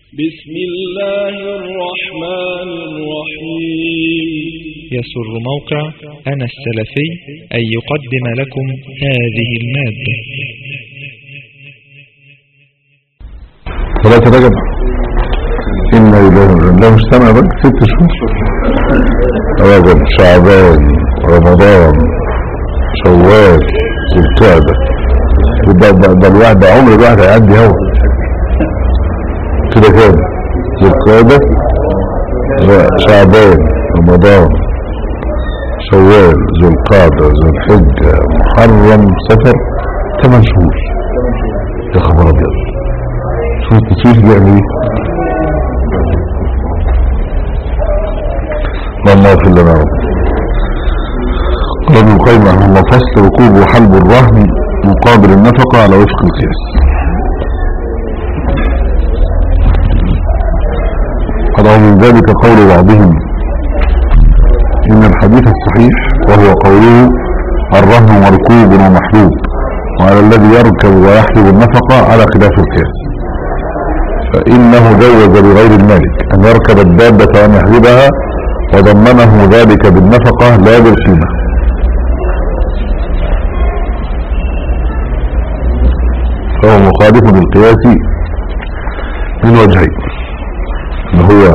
بسم الله الرحمن الرحيم يسر موقع أنا السلفي أن يقدم لكم هذه المادة صلاة رجب إنا إله لا مش سنة بقى ست شهور رجب شعبان رمضان شوال ذو القعدة ده, ده, ده الواحد ده عمر الواحد هيعدي هوا كده كام ذو القعدة شعبان رمضان شوال ذو القعدة ذو الحجة محرم صفر ثمان شهور يا خبر ابيض شوف التصوير بيعمل ايه اللهم اغفر لنا رب قال ابن القيم رحمه الله فصل ركوب وحلب الرهن مقابل النفقة على وفق القياس قال من ذلك قول بعضهم إن الحديث الصحيح وهو قوله الرهن مركوب ومحلوب وعلى الذي يركب ويحلب النفقة على خلاف القياس فإنه جوز لغير المالك أن يركب الدابة وأن يحلبها وضمنه ذلك بالنفقة لا بالقيمة فهو مخالف للقياس من وجهين ان هو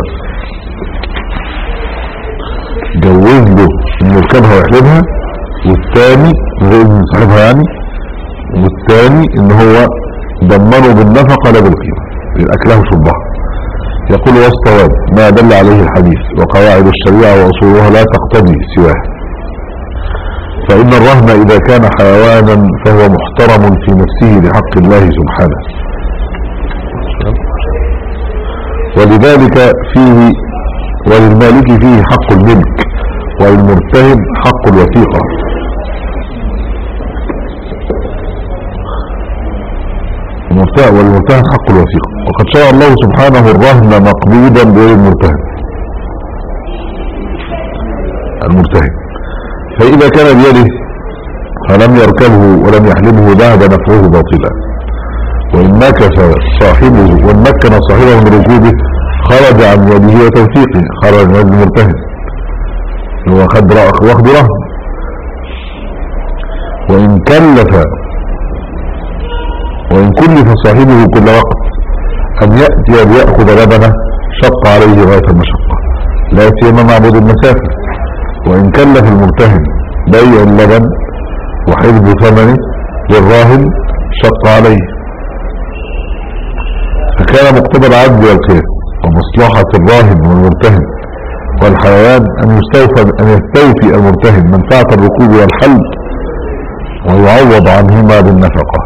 جوز له ان يركبها ويحلبها والثاني غير من صاحبها يعني والثاني ان هو ضمنه بالنفقة لا بالقيمة الاكله شربها يقول والصواب ما دل عليه الحديث وقواعد الشريعة واصولها لا تقتضي سواه فإن الرهن إذا كان حيوانا فهو محترم في نفسه لحق الله سبحانه ولذلك فيه وللمالك فيه حق الملك وللمرتهن حق الوثيقة والمرتهن حق الوثيقة وقد شرع الله سبحانه الرهن مقبوضا بيد المرتهن المرتهن فإذا كان بيده فلم يركبه ولم يحلمه ذهب نفعه باطلا وإن مكث صاحبه وإن مكن صاحبه من ركوبه خرج عن يده وتوثيقه خرج من يد المرتهن هو خد واخد رهن وإن كلف وإن كلف صاحبه كل وقت أن يأتي ليأخذ لبنه شق عليه غاية المشقة لا سيما معبود المسافر وإن كلف المرتهن بيع اللبن وحفظ ثمنه للراهن شق عليه فكان مقتضى العدل والقياس ومصلحة الراهن والمرتهن والحيوان أن يستوفى أن يستوفي المرتهن منفعة الركوب والحلب ويعوض عنهما بالنفقة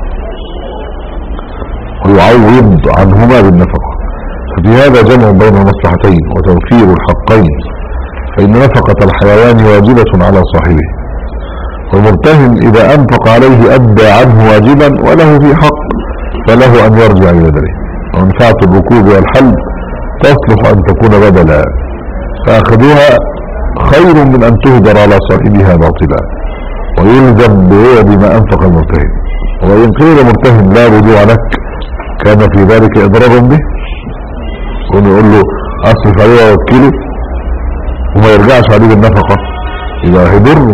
ويعوض عنهما بالنفقة ففي هذا جمع بين المصلحتين وتوفير الحقين فإن نفقة الحيوان واجبة على صاحبه والمرتهن إذا أنفق عليه أدى عنه واجبا وله في حق فله أن يرجع ببدله ومنفعة الركوب والحلب تصلح أن تكون بدلا فأخذوها خير من أن تهدر على صاحبها باطلا ويلزم بعوض ما أنفق المرتهن وإن قيل مرتهن لا رجوع لك كان في ذلك إضرار به ونقول له أصرف عليه ووكله وما يرجعش عليه بالنفقة يبقى هيضره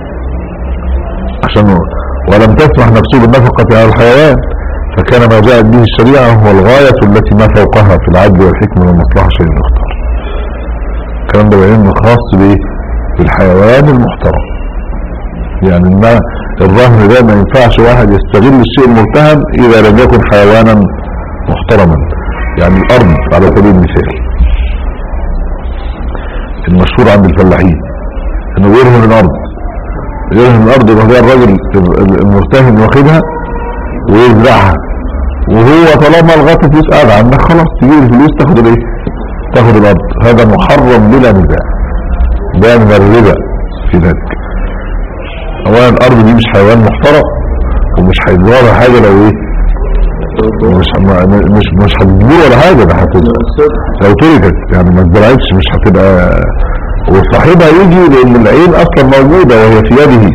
عشان ولم تسمح نفسه بالنفقة على الحيوان فكان ما جاءت به الشريعة هو الغاية التي ما فوقها في العدل والحكمة والمصلحة شيء يختار الكلام ده بعين خاص بايه بالحيوان المحترم يعني ما الرهن ده ما ينفعش واحد يستغل الشيء المرتهن اذا لم يكن حيوانا محترما يعني الارض على سبيل المثال المشهور عند الفلاحين انه يرهن الارض يرهن الارض يبقى ده الراجل المرتهن واخدها ويزرعها وهو طالما الغط فلوس قاعد عندك خلاص تجيب الفلوس تاخد الايه تاخد الارض هذا محرم بلا نزاع ده من الربا في ذلك اولا الارض دي مش حيوان محترم ومش هيدورها حاجه لو ايه مش مش مش هتدور ولا حاجه ده هتبقى لو تركت يعني ما اتزرعتش مش هتبقى وصاحبها يجي لان العين اصلا موجوده وهي في يده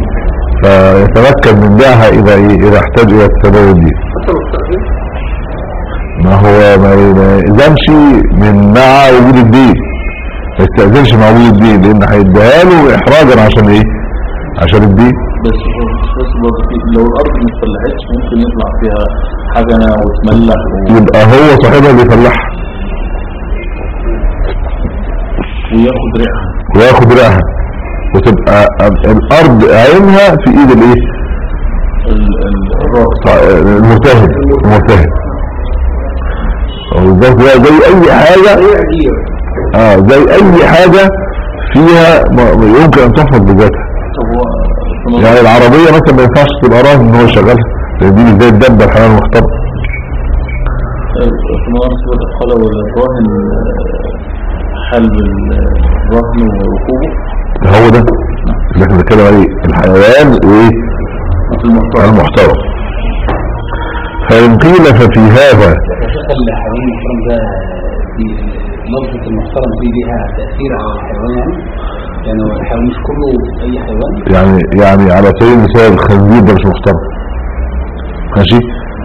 فيتمكن من بيعها اذا ايه اذا احتاج الى التداول دي ما هو ما ما يلزمش من مع وجود الدين ما يستأذنش مع وجود الدين لان هيديها له احراجا عشان ايه عشان الدين بس بس برضه في- لو الارض ما اتفلحتش ممكن يطلع فيها حجنه وتملح و- يبقى هو صاحبها اللي يفلحها وياخد ريحها وياخد ريحها وتبقى الارض عينها في ايد الايه ال- ال- الراس المرتهن المرتهن وبالذات بقى زي اي حاجة اه زي اي حاجة فيها م- يمكن ان تحفظ بذاتها طب هو في نظر- يعني العربية مثلا ما ينفعش تبقى راهن ان هو شغالها لان دي مش زي الدبة الحيوان المحترم في نظر سورة القلم والراهن آه، حلب الرهن وركوبه هو ده اللي احنا بنتكلم عليه الحيوان وايه في المحترم المحترم فإن قيل ففي هذا الشيخ الحيوان المحترم ده دي لفظة المحترم دي ليها تأثير على الحيوان يعني يعني هو الحيوان مش كله أي حيوان يعني يعني على سبيل المثال الخنزير ده مش محترم ماشي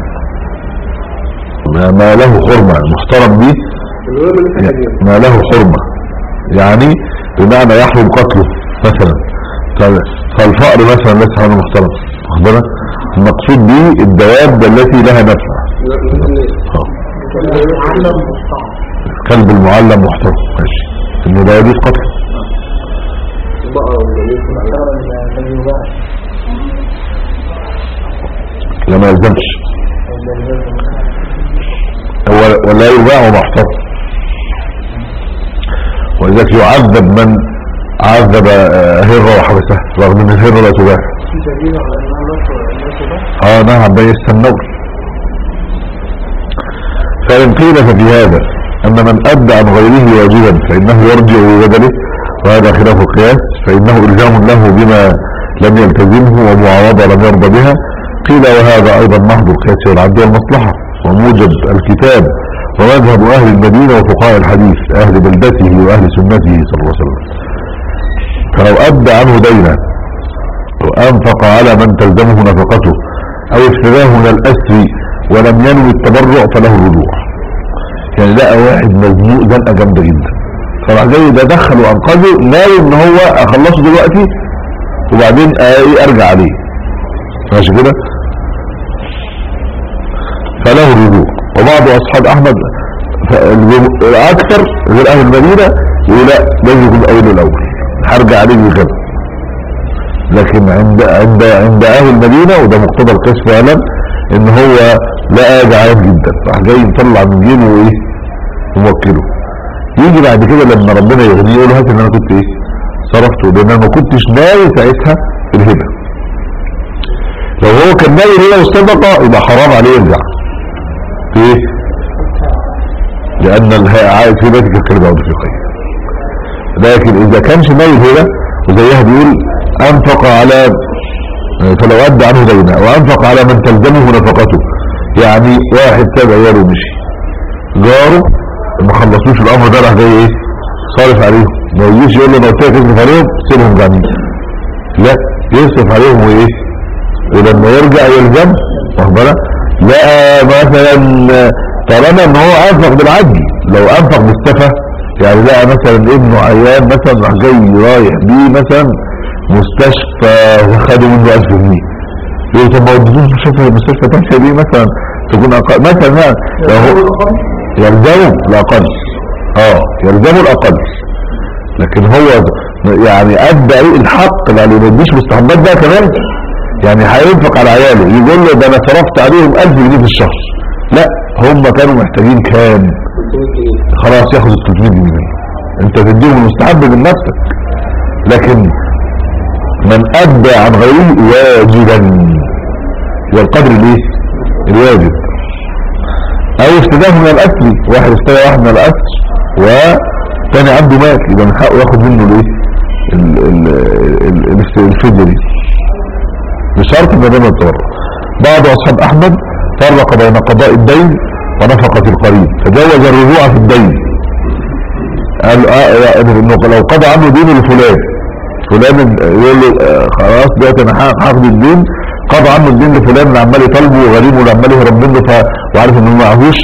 ما, ما له حرمة المحترم دي ما له حرمة يعني بمعنى يحرم قتله مثلا ف- فالفأر مثلا ليس حيوان محترم واخد بالك المقصود به الدواب التي لها نفع آه. الكلب المعلم محترم ماشي انه لا يجوز قتله لا ما يلزمش هو- ولا يباع محترم ولذلك يعذب من عذب آه، هرة وحبسه رغم ان الهرة لا تباع اه نعم بين السنور فإن قيل ففي هذا أن من أدى عن غيره واجبا فإنه يرجع ببدله وهذا خلاف القياس فإنه إلزام له بما لم يلتزمه ومعارضة لم يرضى بها قيل وهذا أيضا محض القياس والعدل والمصلحة وموجب الكتاب ومذهب أهل المدينة وفقهاء الحديث أهل بلدته وأهل سنته صلى الله عليه وسلم فلو أدى عنه دينا وأنفق على من تلزمه نفقته أو افتداه من الأسر ولم ينوي التبرع فله الرجوع يعني لقى واحد مزنوق زنقة جامدة جدا فراح جاي ده دخل وأنقذه ناوي إن هو أخلصه دلوقتي وبعدين آه، إيه أرجع عليه ماشي كده فله الرجوع وبعض أصحاب أحمد فالجم- الأكثر غير أهل المدينة يقول لا لازم يكون أول الأول هرجع عليه بكذا لكن عند عند عند اهل المدينه وده مقتضى القياس فعلا ان هو لقى جعان جدا راح جاي مطلع من جيبه وايه وموكله يجي بعد كده لما ربنا يغنيه يقول هات ان انا كنت ايه صرفته لان انا ما كنتش ناوي ساعتها الهبه لو هو كان ناوي الهبه والصدقه يبقى حرام عليه يرجع ليه لان الها- عائد في بيتك الكلب يعود في قيد لكن اذا كانش ناوي الهبه وزيها بيقول انفق على فلو ادى عنه دينا وانفق على من تلزمه نفقته يعني واحد ساب عياله ومشي جاره ما خلصوش الامر ده راح جاي ايه صارف عليهم ما يجيش يقول له انا قلت لك اصرف عليهم سيبهم جعانين لا يصرف عليهم وايه ولما يرجع يلزم واخد بالك لقى مثلا طالما ان هو انفق بالعدل لو انفق بالسفه يعني لقى مثلا ابنه عيان مثلا راح جاي رايح بيه مثلا مستشفى خدوا منه 1000 جنيه يقول طب ما وديتوش مستشفى مستشفى تانية دي مثلا تكون اقل مثلا يعني لو هو يلزمه الاقل اه يلزمه الاقل لكن هو يعني ادى ايه الحق يعني ما يديش مستحبات بقى كمان يعني هينفق على عياله يقول له ده انا صرفت عليهم 1000 جنيه في الشهر لا هم كانوا محتاجين كام خلاص ياخد ال 300 جنيه انت تديهم المستحب من نفسك لكن من ادى عن غيره واجبا والقدر الايه الواجب او افتداه من الاسر واحد افتدى واحد من الاسر وثاني عنده مات يبقى من حقه ياخد منه الايه ال- ال- ال- ال- الفدية دي بشرط ان ده ما يتورط بعض اصحاب احمد فرق بين قضاء الدين ونفقة القريب فجوز الرجوع في الدين قال اه انه لو قضى عنه دين لفلان فلان يقول له آه، خلاص دلوقتي انا ها- هاخد الدين قضى عنه الدين لفلان اللي عمال يطالبه وغريمه اللي عمال يهرب منه ف... وعارف انه معهوش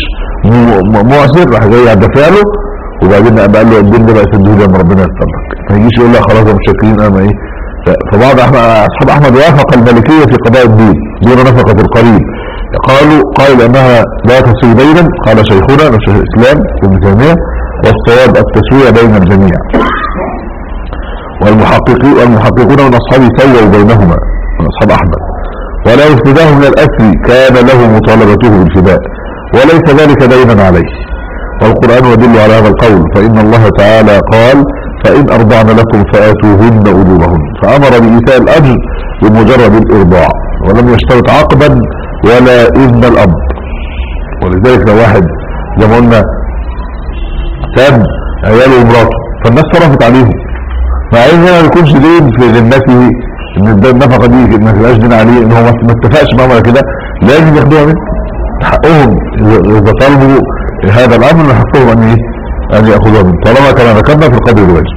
م- م- معسر راح جاي يدفع له وبعدين قام قال له الدين ده بقى سدوه لما ربنا يستر لك ما يجيش يقول لك خلاص يا متشكرين انا ايه ف- فبعض أحمد- اصحاب احمد وافق الملكيه في قضاء الدين دون نفقه القريب قالوا قال انها لا تصل بينا قال شيخنا شيخ الاسلام ابن تيميه والصواب التسويه بين الجميع والمحققين والمحققون من اصحابه سووا بينهما من اصحاب احمد ولا يفداه من الاسر كان له مطالبته بالفداء وليس ذلك دينا عليه والقرآن يدل على هذا القول فإن الله تعالى قال فإن أرضعن لكم فآتوهن أجورهن فأمر بإيتاء الأجر بمجرد الإرضاع ولم يشترط عقدا ولا إذن الأب ولذلك لو واحد زي ما قلنا ساب عياله ومراته فالناس صرفت عليهم مع ان هنا ما يكونش دين في ذمته ان ده النفقه دي ما تبقاش دين عليه ان هو ما ما اتفقش معاهم على كده لازم ياخدوها منه حقهم اذا إذا طلبوا هذا الامر من حقهم ان ايه ان ياخذوها منه طالما كما ذكرنا في القدر الواجب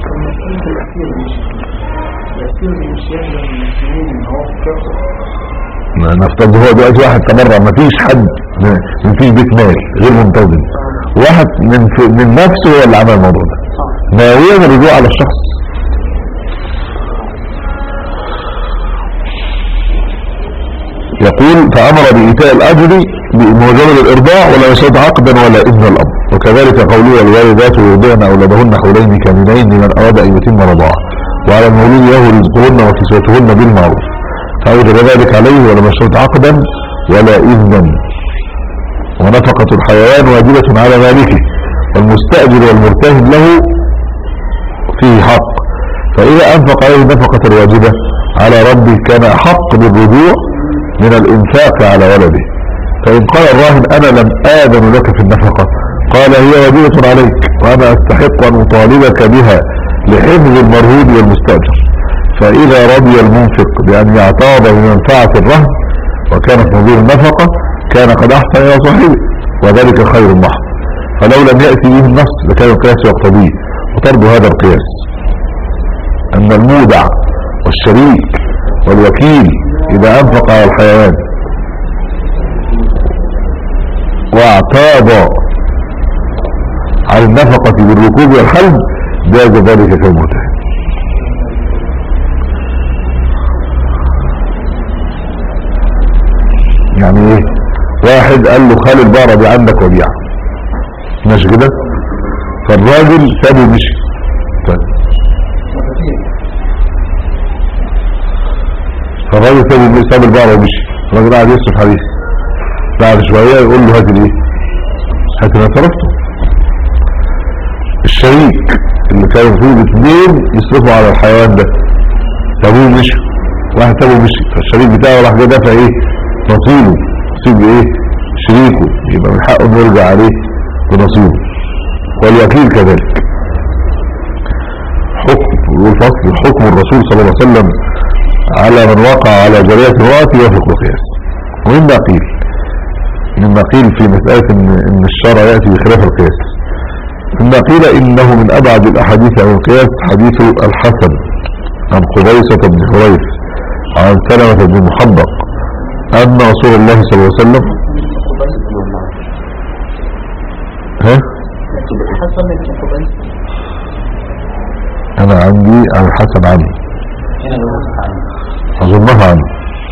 ن- نفترض هو دلوقتي واحد تبرع ما فيش حد ما فيش بيت مال غير منتظم واحد من في- من نفسه هو اللي عمل الموضوع ده ناويا الرجوع على الشخص يقول فأمر بإيتاء الأجر بمجرد الإرضاع ولا يشهد عقدا ولا إذن الأب وكذلك قوله والوالدات يرضعن أولادهن حولين كاملين لمن أراد أن يتم رضاعه وعلى المولود له رزقهن وكسوتهن بالمعروف فأوجب ذلك عليه ولم يشهد عقدا ولا إذنا ونفقة الحيوان واجبة على مالكه والمستأجر والمرتهن له فيه حق فإذا أنفق عليه النفقة الواجبة على ربه كان أحق بالرجوع من الإنفاق على ولده فإن قال الراهن أنا لم آذن لك في النفقة قال هي واجبة عليك وأنا أستحق أن أطالبك بها لحفظ المرهون والمستأجر فإذا رضي المنفق بأن يعتاض بمنفعة الرهن وكانت نظير النفقة كان قد أحسن إلى صاحبه وذلك خير محض فلو لم يأتي به النص لكان القياس يقتضيه وطرد هذا القياس أن المودع والشريك والوكيل إذا أنفق على الحيوان واعتاض على النفقة بالركوب والحلب جاز ذلك كالمرتهن يعني ايه واحد قال له خلي البقرة دي عندك وبيعها ماشي كده فالراجل سابه مشي طيب. فالراجل سابه ساب البقرة ومشي الراجل قاعد يصرف عليه بعد شوية يقول له هات الايه هات اللي صرفته الشريك اللي كان المفروض اثنين يصرفوا على الحيوان ده سابوه مشي واحد سابه مشي فالشريك بتاعه راح جاي دافع ايه نصيبه نصيب ايه شريكه يبقى من حقه انه يرجع عليه بنصيبه والوكيل كذلك حكم والفصل حكم الرسول صلى الله عليه وسلم على من وقع على جرية امرأة يوافق القياس ومما قيل مما قيل في مسألة ان, إن الشرع يأتي بخلاف القياس مما قيل انه من ابعد الاحاديث عن القياس حديث الحسن عن قبيصة بن حريث عن سلمة بن محبق ان رسول الله صلى الله عليه وسلم ها انا عندي عن الحسن عني هنا بقى تعالى. اظنها عني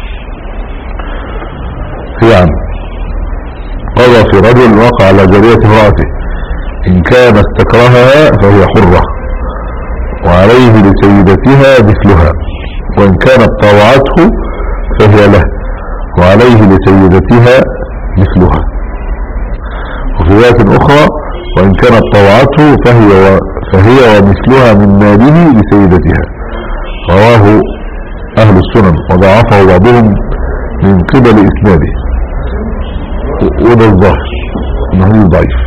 هي عني قضى في رجل وقع على جارية امرأته إن كان استكرهها فهي حرة وعليه لسيدتها مثلها وإن كانت طاوعته فهي له وعليه لسيدتها مثلها وفي رواية أخرى وإن كانت طاوعته فهي, و... فهي ومثلها من ماله لسيدتها رواه أهل السنن وضعفه بعضهم من قبل إسناده و- وده الظاهر انه ضعيف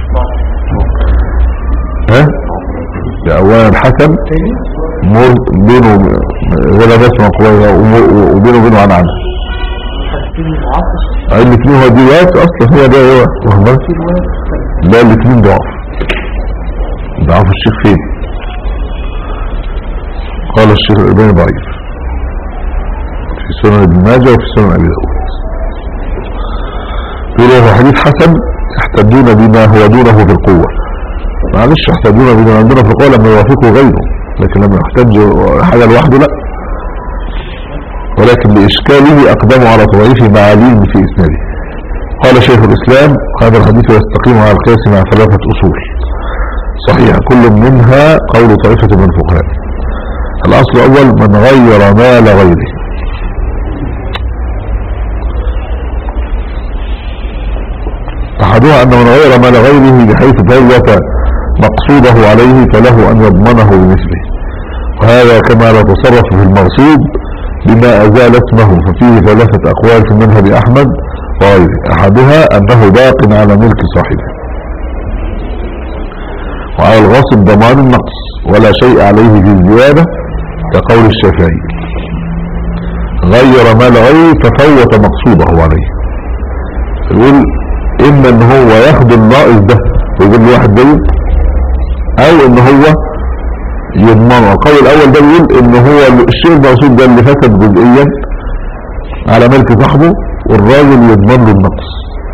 ها ده اولا الحسن مر بينه ولا بس مقوية وبينه وبينه عن عنه الاثنين هو دي وقت اصلا هو ده هو وهم لا الاثنين ضعف ضعف الشيخ فين قال الشيخ الالباني ضعيف في سنن ابن ماجه وفي سنن ابي داود يقول هو حديث حسن يحتجون بما هو دونه في القوة معلش يحتجون بما هو دونه في القوة لما يوافقه غيره لكن لما يحتج حاجة لوحده لا ولكن لإشكاله أقدموا على تضعيف معاليم في إسناده قال شيخ الإسلام هذا الحديث يستقيم على القياس مع ثلاثة أصول صحيح كل منها قول طائفة من الفقهاء الأصل الأول من غير مال غيره أحدها أن من غير مال غيره بحيث فوت مقصوده عليه فله أن يضمنه بمثله وهذا كما لا تصرف في المغصوب بما أزال اسمه ففيه ثلاثة أقوال في منهج أحمد وغيره أحدها أنه باق على ملك صاحبه وعلى الغاصب ضمان النقص ولا شيء عليه في الزيادة كقول الشافعي غير مال غيره ففوت مقصوده عليه يقول إما ان هو ياخد الناقص ده ويجيب له واحد زيه او ان هو يضمنه القول الاول ده بيقول ان هو الشيء المقصود ده اللي فسد جزئيا على ملك صاحبه والراجل يضمن له النقص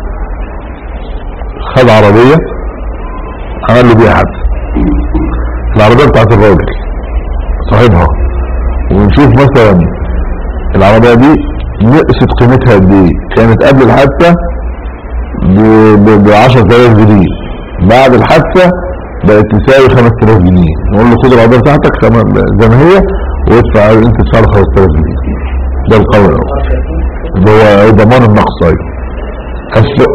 خد عربية عمل له بيها حادثة العربية بتاعت الراجل صاحبها ونشوف مثلا العربية دي نقصت قيمتها قد ايه كانت قبل الحادثة ب 10000 جنيه بعد الحادثة بقت تساوي 5000 جنيه نقول له خد العربية بتاعتك زي ما هي وادفع انت تدفع له 5000 جنيه ده القول الاول اللي هو ضمان النقص ايوه أصل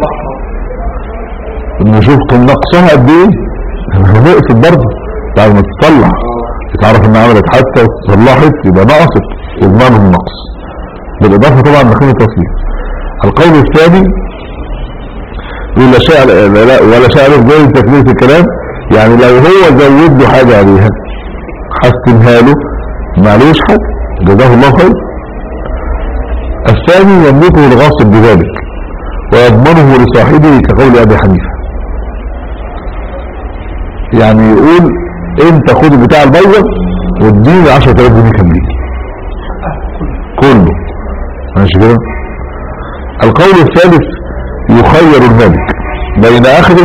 نشوف كان نقصها قد ايه نقصت برضه بعد ما تتصلح تعرف ان عملت حادثه وتصلحت يبقى نقصت وضمان النقص بالاضافه طبعا لقيمه التصليح القول الثاني ولا شاء لا ولا شاء له زي تكليف الكلام يعني لو هو زود له حاجه عليها حسنها له معلوش حاجه جزاه الله خير الثاني يملكه الغاصب بذلك ويضمنه لصاحبه كقول ابي حنيفه يعني يقول انت خد بتاع البيضة واديني 10000 جنيه كاملين كله ماشي كده القول الثالث يخير المالك بين اخذه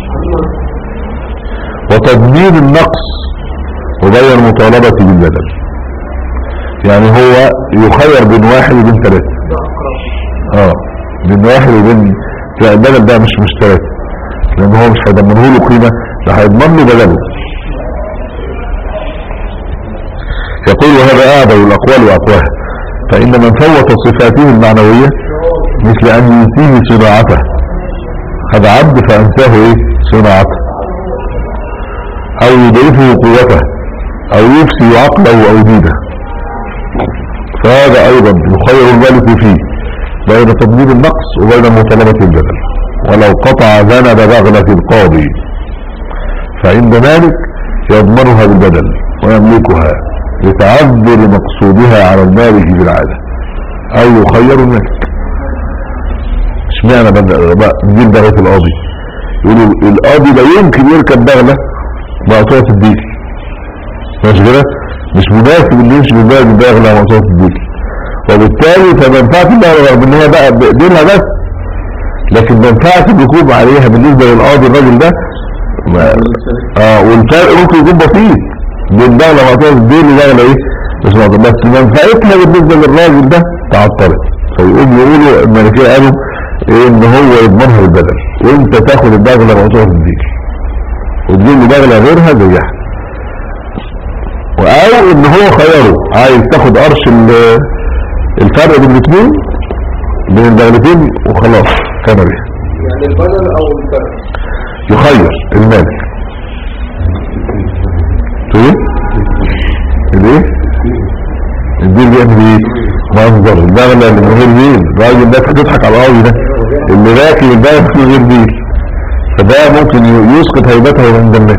وتضمين النقص وبين المطالبة بالبدل يعني هو يخير بين واحد وبين ثلاثة اه بين واحد وبين لا البدل ده مش مش ثلاثة لان هو مش هيضمنه له قيمة ده هيضمن له بدله يقول وهذا اعظم الاقوال واقواها فان من فوت صفاته المعنوية مثل ان ينسيه صناعته هذا عبد فانساه ايه صناعته او يضعفه قوته او يفسي عقله او دينه فهذا ايضا يخير المالك فيه بين تضمين النقص وبين مطالبة البدل ولو قطع ذنب بغلة القاضي فعند مالك يضمنها بالبدل ويملكها لتعذر مقصودها على المالك بالعادة او يخير الملك اشمعنى دي بغلة القاضي يقولوا القاضي لا يمكن يركب بغلة مقطوعة الديل ماشي كده مش مناسب اللي يمشي بالبغلة بغلة مقطوعة الديل وبالتالي فمنفعة البغلة رغم ان هي بقى بايدينها بس لكن منفعة الركوب عليها بالنسبة للقاضي الراجل ده ما اه والفرق ممكن يكون بسيط بين بغلة مقطوعة الديل وبغلة ايه مش مقطوعة بس منفعتها بالنسبة للراجل ده تعطلت فيقوم يقولوا الملكية قالوا إيه ان هو يضمنها بالبدل وانت تاخد البغلة مقطوعة الديل وتجيب له بغلة غيرها زيها او ان هو خيره عايز تاخد قرش الفرق بين الاثنين بين البغلتين وخلاص كان بيها يعني البدل او الفرق يخير المالك ايه الايه الدين بيعمل ايه منظر البغلة اللي من غير ديل الراجل ده هتضحك على القوي ده اللي راكب البغلة من غير ديل فده ممكن يسقط هيبته عند الناس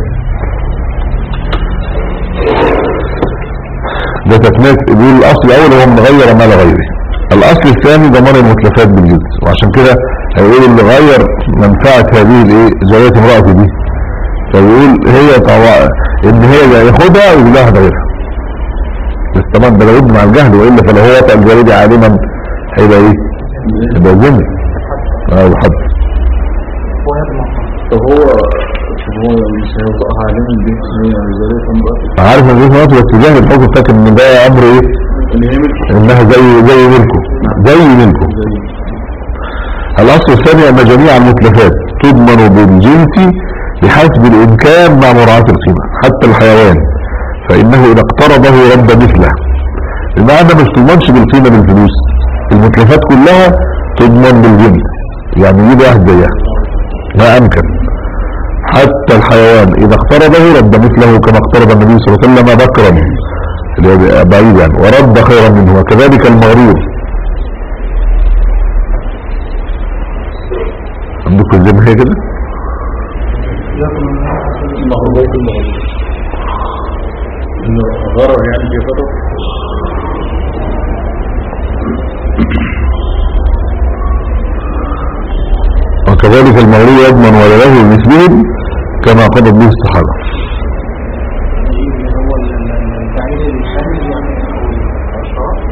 ده تكملة بيقول الاصل الاول هو من غير مال غيره الاصل الثاني ضمان المتلفات بالجنس وعشان كده هيقول اللي غير منفعة هذه الايه زواية امرأته دي فبيقول هي طبعا ان هي ياخدها ويجيب لها غيرها بس طبعا ده لابد مع الجهل والا فلو هو وطأ الجاريدي عالما هيبقى ايه؟ يبقى زمن اه وحد طب هو طب هو مش هيبقى عالم دي يعني زي امرأة عارف ان دي مرات واتجاه الحكم فاكر ان ده امر ايه اللي هي ملك انها زي زي ملكه زي ملكه زي الاصل الثاني ان جميع المتلفات تضمن بالجنس بحسب الامكان مع مراعاة القيمة حتى الحيوان فانه اذا اقترضه رد مثله بمعنى مش تضمنش بالقيمة بالفلوس المتلفات كلها تضمن بالجنس يعني يجيب واحد زيها ما امكن حتى الحيوان اذا اقترضه رد مثله كما اقترض النبي صلى الله عليه وسلم بكرا اللي هو بيبقى بعيد يعني ورد خيرا منه وكذلك المغرور عندكم زي ما هي كده المغربات المغرب انه غرر يعني في غرر وكذلك المغرور يضمن ولده بمثلهم كما قضت به الصحابة هو التعيين الشامل يعني او الشرط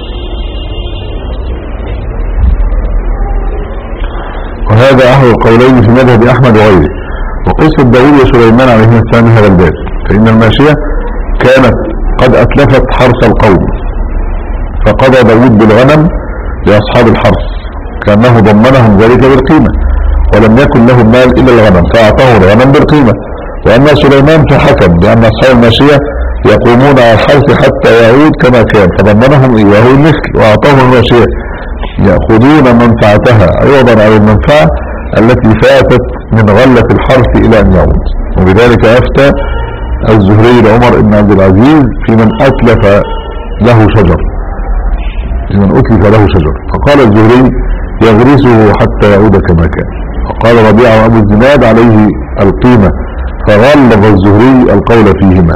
وهذا أحد القولين في مذهب أحمد وغيره وقصة داود وسليمان عليهما السلام هذا الباب فإن الماشية كانت قد أتلفت حرث القوم فقضى داود بالغنم لأصحاب الحرث كأنه ضمنهم ذلك بالقيمة ولم يكن لهم مال إلا الغنم فأعطاه الغنم بالقيمة وأما سليمان فحكم بأن أصحاب الماشية يقومون على الحرث حتى يعود كما كان فضمنهم إياه المثل وأعطاهم الماشية يأخذون منفعتها عوضا عن المنفعة التي فاتت من غلة الحرث إلى أن يعود وبذلك أفتى الزهري لعمر بن عبد العزيز في من أتلف له شجر في من أتلف له شجر فقال الزهري يغرسه حتى يعود كما كان وقال ربيع أبو الزناد عليه القيمة فغلظ الزهري القول فيهما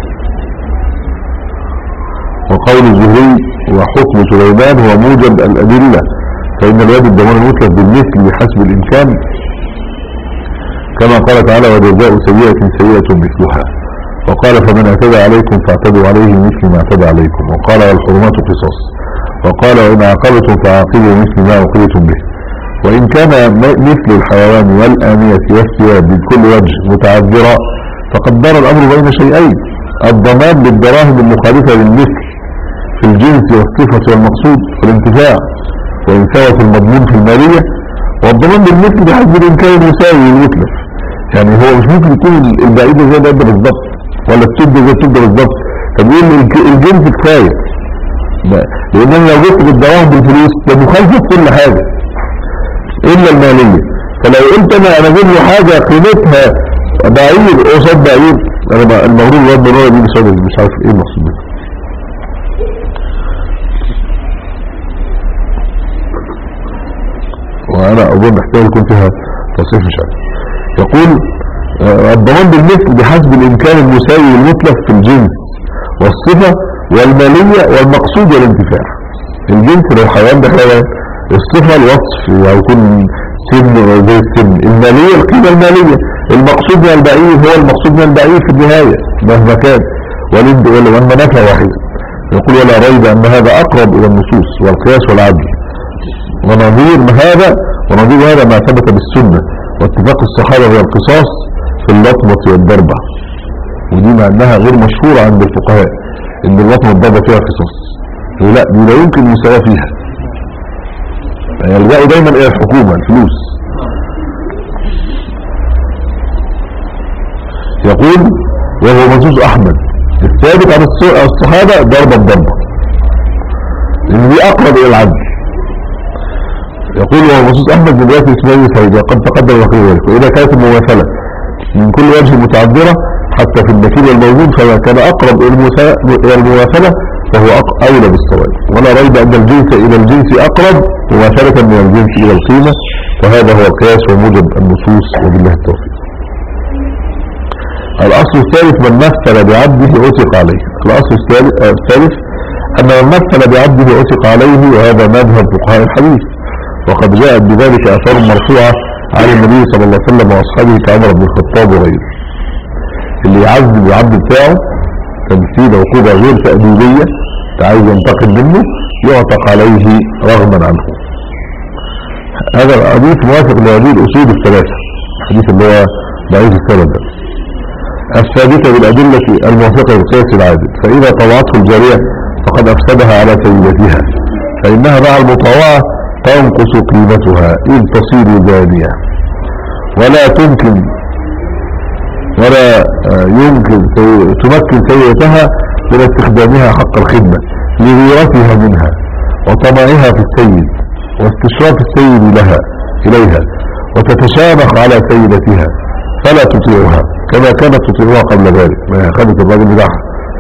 وقول الزهري وحكم سليمان هو موجب الأدلة فإن الواد الضمان المطلق بالمثل بحسب الإمكان كما قال تعالى وجزاء سيئة سيئة مثلها وقال فمن اعتدى عليكم فاعتدوا عليه مثل ما اعتدى عليكم وقال والحرمات قصاص وقال وإن عاقبتم فعاقبوا مثل ما عوقبتم به وإن كان م- مثل الحيوان والآنية والثياب بكل وجه متعذرا فقد دار الأمر بين شيئين الضمان بالدراهم المخالفة للمثل في الجنس والصفة والمقصود والانتفاع وإن ثبت المضمون في المالية والضمان بالمثل بحسب الإمكان المساوي للمتلف يعني هو مش ممكن يكون البعيد زي ده ده بالظبط ولا التوب زي التوب ده بالظبط فبيقول الج- الجنس كفاية لا، لأن أنا لو جبت بالدراهم بالفلوس ده مخالفة في كل حاجة إلا المالية فلو قلت أنا أنا أجيب له حاجة قيمتها بعير قصاد بعير أنا بقى المغرور الواد بنوع دي مش عارف مش عارف إيه المقصود منه وانا اظن احتمال يكون فيها تصريف مش عارف يقول آه، الضمان بالمثل بحسب الامكان المساوي للمطلق في الجنس والصفة والمالية والمقصود والانتفاع الجنس لو حيوان ده حيوان الصفة الوصف هيكون سن زي السن المالية القيمة المالية المقصود من البعير هو المقصود من البعير في النهاية مهما كان والد- وال- والمنافع واحدة يقول ولا ريب ان هذا اقرب الى النصوص والقياس والعدل ونظير هذا ونظير هذا ما ثبت بالسنة واتفاق الصحابة هو القصاص في اللطمة والضربة ودي مع انها غير مشهورة عند الفقهاء ان اللطمة والضربة فيها قصاص يقول لا دي لا يمكن المساواة فيها يلجأوا دايما الى الحكومة الفلوس يقول وهو مجوز احمد الثابت عن الص- الصحابة ضربة بضربة لان دي اقرب الى العدل يقول وهو مخصوص احمد من روايه اسماعيل سعيد وقد تقدم وقيل ذلك واذا كانت المماثله من كل وجه متعذره حتى في النكير والموجود فما كان اقرب الى المسا- إلى المماثله فهو أق- اولى بالصواب ولا ريب ان الجنس الى الجنس اقرب مماثله من الجنس الى القيمه وهذا هو القياس وموجب النصوص وبالله التوفيق الاصل الثالث من مثل بعبده عتق عليه الاصل الثالث آه، الثالث ان من مثل بعبده عتق عليه وهذا مذهب فقهاء الحديث وقد جاءت بذلك اثار مرفوعه عن النبي صلى الله عليه وسلم واصحابه كعمر بن الخطاب وغيره اللي يعذب العبد بتاعه تمثيل عقوبه غير تأديبيه عايز ينتقم منه يعتق عليه رغما عنه هذا الحديث موافق لهذه الاصول الثلاثه الحديث اللي هو ضعيف السند الثابتة بالأدلة الموافقة للقياس العادل فإذا طوعته الجارية فقد أفسدها على سيدتها فإنها مع المطاوعة تنقص قيمتها إذ تصير جارية ولا تمكن ولا آه، يمكن سي- تمكن سيدتها من استخدامها حق الخدمة لغيرتها منها وطمعها في السيد واستشراف السيد لها إليها وتتشامخ على سيدتها فلا تطيعها كما كانت تطيعها قبل ذلك ما هي خدت الراجل بتاعها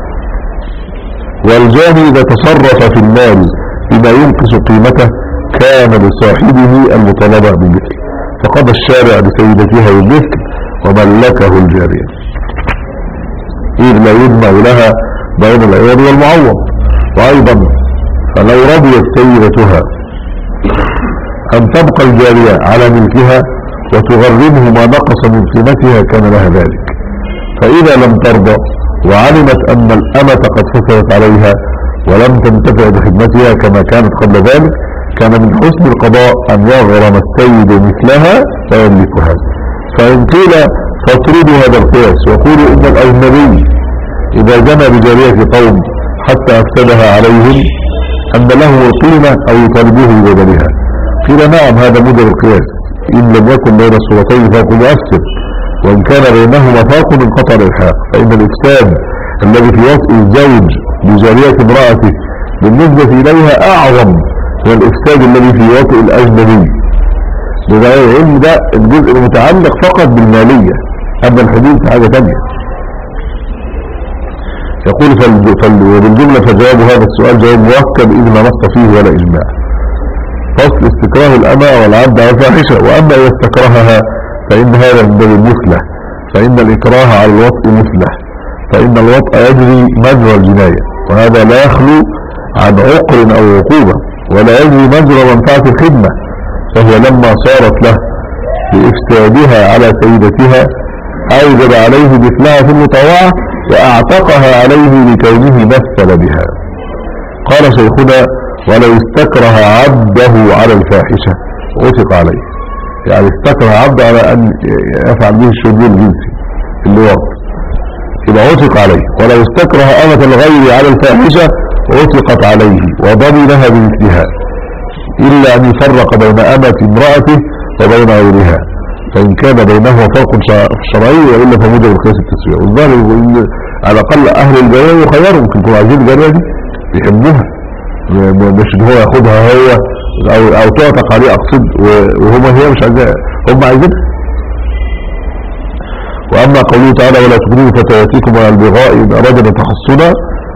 والجاني إذا تصرف في المال بما ينقص قيمته كان لصاحبه المطالبة بالمثل فقضى الشارع لسيدتها بالمثل وملكه الجارية إذ لا يجمع لها بين العيال والمعوض وأيضا فلو رضيت سيدتها أن تبقى الجارية على ملكها وتغرمه ما نقص من قيمتها كان لها ذلك فإذا لم ترضى وعلمت أن الأمة قد فسدت عليها ولم تنتفع بخدمتها كما كانت قبل ذلك كان من حسن القضاء أن يغرم السيد مثلها فيملكها فإن قيل فاطردوا هذا القياس وقولوا إن الأجنبي إذا جنى بجارية قوم حتى أفسدها عليهم أن له قيمة أو يطالبوه ببدلها قيل نعم هذا مدر القياس إن لم يكن بين الصورتين فاق مؤثر وإن كان بينهما فاق انقطع الإلحاق فإن الإفساد الذي في وطء الزوج بجارية امرأته بالنسبة إليها أعظم من الإفساد الذي في وطء الأجنبي لذا العلم ده الجزء المتعلق فقط بالمالية أما الحدود في حاجة تانية يقول فال... فال... وبالجملة فجواب هذا السؤال جواب مركب إذ لا نص فيه ولا إجماع فصل استكراه الأمة والعبد على الفاحشة وأما إذا استكرهها فإن هذا من باب المثلة فإن الإكراه على الوطء مثلة فإن الوطء يجري مجرى الجناية وهذا لا يخلو عن عقر أو عقوبة ولا يجري مجرى منفعة الخدمة فهي لما صارت له بإفسادها على سيدتها أوجب عليه مثلها في المطاوعة وأعتقها عليه لكونه مثل بها قال شيخنا ولو استكره عبده على الفاحشة وثق عليه يعني استكره عبده على أن يفعل به الشذوذ الجنسي اللي هو يبقى وثق عليه ولو استكره أمة الغير على الفاحشة وثقت عليه وضمنها بمثلها إلا أن يفرق بين أمة امرأته وبين غيرها فإن كان بينهما فرق شرعي وإلا فموجب القياس التسوية والظاهر يقول على الأقل أهل الجارية يخيروا ممكن يكونوا عايزين الجارية دي بيحبوها مش ان هو ياخدها هو او او تعتق عليه اقصد وهما هي مش عايزاها هم عايزينها واما قوله تعالى ولا تكرهوا فتياتكم على البغاء ان ارادنا تحصنا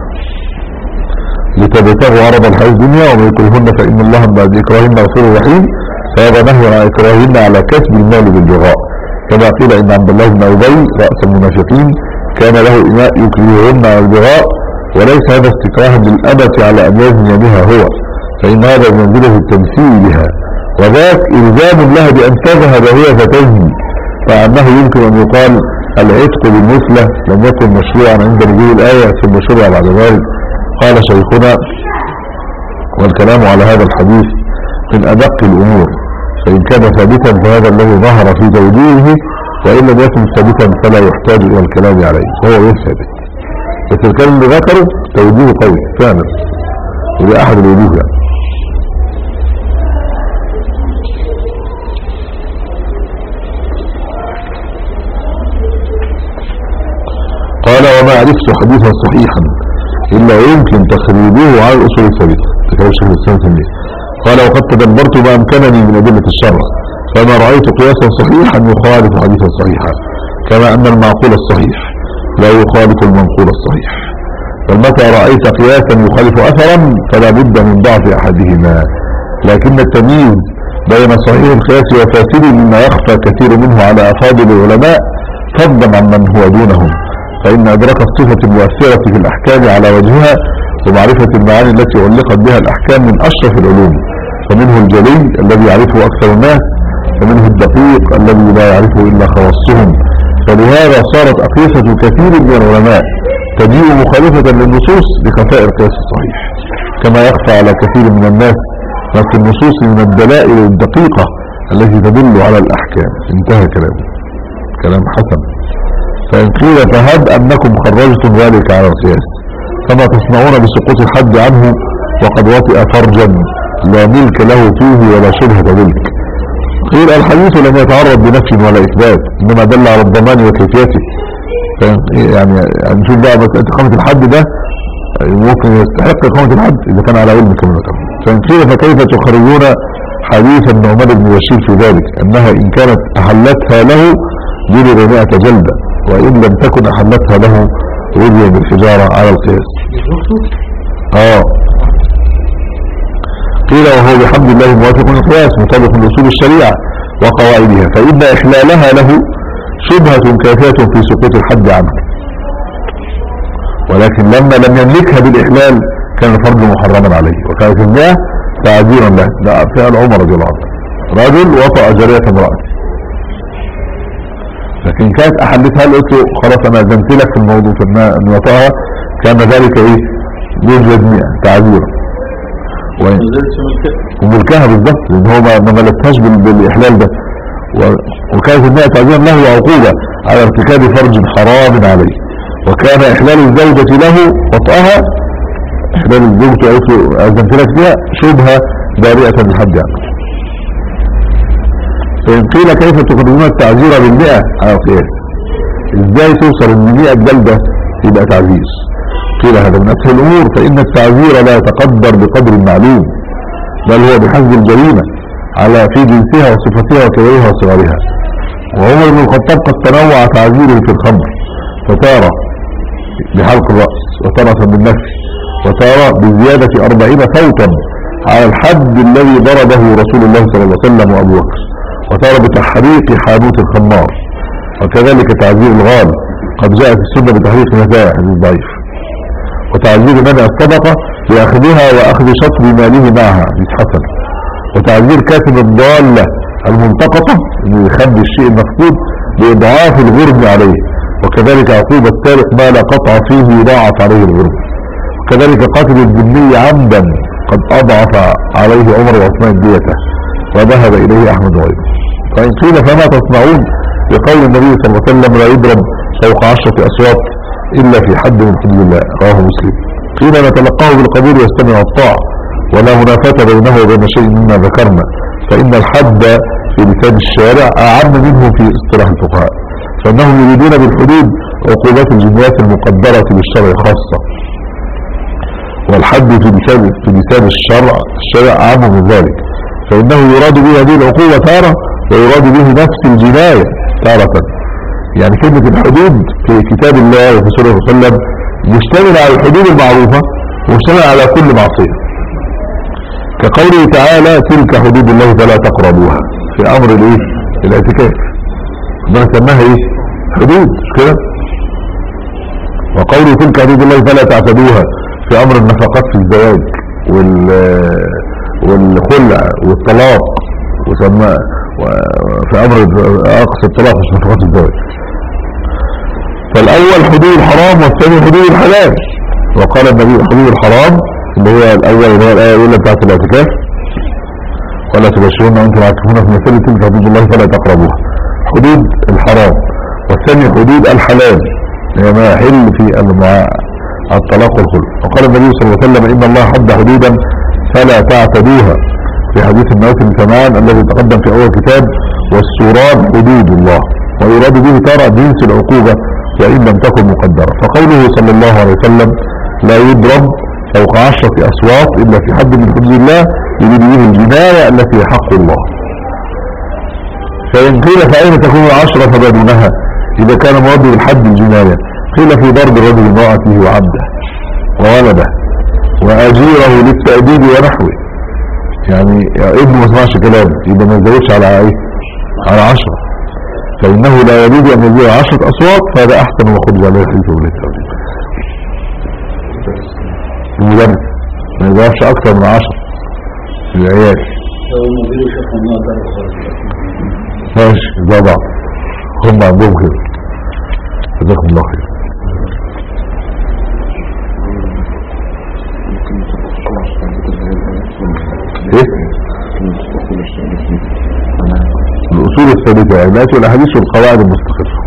لتبتغوا عرض الحياة الدنيا وما يكرهن فإن الله بعد إكراهن غفور رحيم فهذا نهي عن إكراهن على كسب المال بالبغاء كما قيل إن عبد الله بن أبي رأس المنافقين كان له إماء يكرههن على البغاء وليس هذا استكراها للأمة على أن يزني بها هو فإن هذا منزله التمثيل بها وذاك إلزام لها بأن تذهب هي فتزني مع أنه يمكن أن يقال العتق بالمثلة لم يكن مشروعا عند نزول الآية ثم شرع بعد ذلك قال شيخنا والكلام على هذا الحديث من أدق الأمور فإن كان ثابتا فهذا الذي ظهر في توجيهه وإن لم يكن ثابتا فلا يحتاج إلى الكلام عليه هو غير ثابت بس الكلام اللي ذكره توجيه قوي فعلا وده أحد الوجوه يعني قال وما عرفت حديثا صحيحا إلا يمكن تخريجه على الأصول الثابتة تكلم شيخ الإسلام تنبيه قال وقد تدبرت ما أمكنني من أدلة الشرع فما رأيت قياسا صحيحا يخالف حديثا صحيحا كما أن المعقول الصحيح لا يخالف المنقول الصحيح فمتى رأيت قياسا يخالف أثرا فلا بد من ضعف أحدهما لكن التمييز بين صحيح القياس وفاسد مما يخفى كثير منه على أفاضل العلماء فضلا عمن هو دونهم فإن إدراك الصفة المؤثرة في الأحكام على وجهها ومعرفة المعاني التي علقت بها الأحكام من أشرف العلوم فمنه الجلي الذي يعرفه أكثر الناس ومنه الدقيق الذي لا يعرفه إلا خواصهم فلهذا صارت أقيسة كثير من العلماء تجيء مخالفة للنصوص لخفاء القياس الصحيح كما يخفى على كثير من الناس ما في النصوص من الدلائل الدقيقة التي تدل على الأحكام انتهى كلامه كلام حسن فإن قيل فهب أنكم خرجتم ذلك على القياس كما تصنعون بسقوط الحد عنه وقد وطئ فرجا لا ملك له فيه ولا شبهة ملك قيل الحديث لم يتعرض بنفي ولا إثبات إنما دل على الضمان وكيفيته ف- يعني يعني نشوف بقى بس إقامة الحد ده ممكن يستحق إقامة الحد إذا كان على علم كما ذكرنا فإن قيل فكيف تخرجون حديث النعمان بن بشير في ذلك أنها إن كانت أحلتها له جلد مئة جلدة وإن لم تكن أحلتها له رجي بالحجارة على القياس اه قيل وهو بحمد الله موافق القياس مطابق لأصول الشريعة وقواعدها فإن إحلالها له شبهة كافية في سقوط الحد عنه ولكن لما لم يملكها بالإحلال كان الفرد محرما عليه وكانت المئة تعذيرا له ده فعل عمر رضي الله عنه رجل وطأ جارية امرأة لكن كانت أحلتها له قلت له خلاص أنا أذنت لك في الموضوع في إنها- إن وطأها كان ذلك إيه يوجد مئة تعذيرا وإن نزلت ملكة وملكها بالظبط لان هو ما ما ملكهاش بال- بالاحلال ده و- وكانت المئة تعزيرا له عقوبة على ارتكاب فرج حرام عليه وكان احلال الزوجة له وطئها احلال الزوجة قالت له اذنت لك فيها شبهة بارئة للحد عنه فإن قيل كيف تقدمون التعزير بالمئة على القياس ازاي توصل ان 100 جلدة يبقى تعزير قيل هذا من اسهل الامور فان التعزير لا يتقدر بقدر معلوم بل هو بحسب الجريمة على في جنسها وصفتها وكبرها وصغرها وعمر بن الخطاب قد تنوع تعزيره في الخمر فتارة بحلق الرأس وتارة بالنفي وتارة بزيادة أربعين صوتا على الحد الذي ضربه رسول الله صلى الله عليه وسلم وأبو بكر وتارة بتحريق حانوت الخمار وكذلك تعزير الغال قد جاء في السنة بتحريق نزاع حديث ضعيف وتعزير منع الصدقة بأخذها وأخذ شطر ماله معها حديث حسن وتعزير كاتب الضالة الملتقطة اللي يخبي الشيء المفقود بإضعاف الغرم عليه وكذلك عقوبة السارق ما لا قطع فيه يضاعف عليه الغرم وكذلك قاتل الذمي عمدا قد أضعف عليه عمر وعثمان ديته وذهب إليه أحمد وغيره فإن قيل فما تصنعون بقول النبي صلى الله عليه وسلم لا يضرب فوق عشرة أصوات إلا في حد من حدود الله رواه مسلم قيل نتلقاه بالقبول واستمع الطاعة ولا منافاة بينه وبين شيء مما ذكرنا فإن الحد في لسان الشارع أعم منه في اصطلاح الفقهاء فإنهم يريدون بالحدود عقوبات الجنايات المقدرة بالشرع خاصة والحد في لسان في لسان الشرع الشارع أعم من ذلك فإنه يراد به هذه العقوبة تارة ويراد به نفس الجناية تارة يعني كلمة الحدود في كتاب الله وفي سورة الله عليه وسلم مشتمل على الحدود المعروفة ومشتمل على كل معصية كقوله تعالى تلك حدود الله فلا تقربوها في امر الايه الاعتكاف ما سماها ايه حدود مش كده وقوله تلك حدود الله فلا تعتدوها في امر النفقات في الزواج وال والخلع والطلاق وسمى في امر اقصى الطلاق مش نفقات الزواج فالاول حدود الحرام والثاني حدود الحلال وقال النبي حدود الحرام اللي هو الاول اللي هو الايه الاولى بتاعت الاعتكاف ولا تبشرون وانتم عاكفون في مسألة تلك حدود الله فلا تقربوها حدود الحرام والثاني حدود الحلال هي ما يحل في المع- الطلاق والخلع وقال النبي صلى الله عليه وسلم ان الله حد حدودا فلا تعتدوها في حديث النواس بن سمعان الذي تقدم في اول كتاب والسوران حدود الله ويراد به ترى جنس العقوبة وان لم تكن مقدرة فقوله صلى الله عليه وسلم لا يضرب فوق عشرة أصوات إلا في حد من حدود الله يريد به الجناية التي هي حق الله فإن قيل فأين تكون العشرة فبدونها إذا كان مراد بالحد الجناية قيل في ضرب الرجل امرأته وعبده وولده وأجيره للتأديب ونحوه يعني ابنه ما سمعش كلام يبقى ما يزودش على ايه على عشرة فإنه لا يريد أن يزيد عشرة أصوات فهذا أحسن وخرج عليه الحديث وللتأديب المدرس ما يضربش اكتر من عشر في العيال لو المدير شاف ان هو ضرب خالص ماشي زي بعض هم عندهم كده جزاكم الله خير ايه الأصول الثابتة يعني الآيات والأحاديث والقواعد المستقرة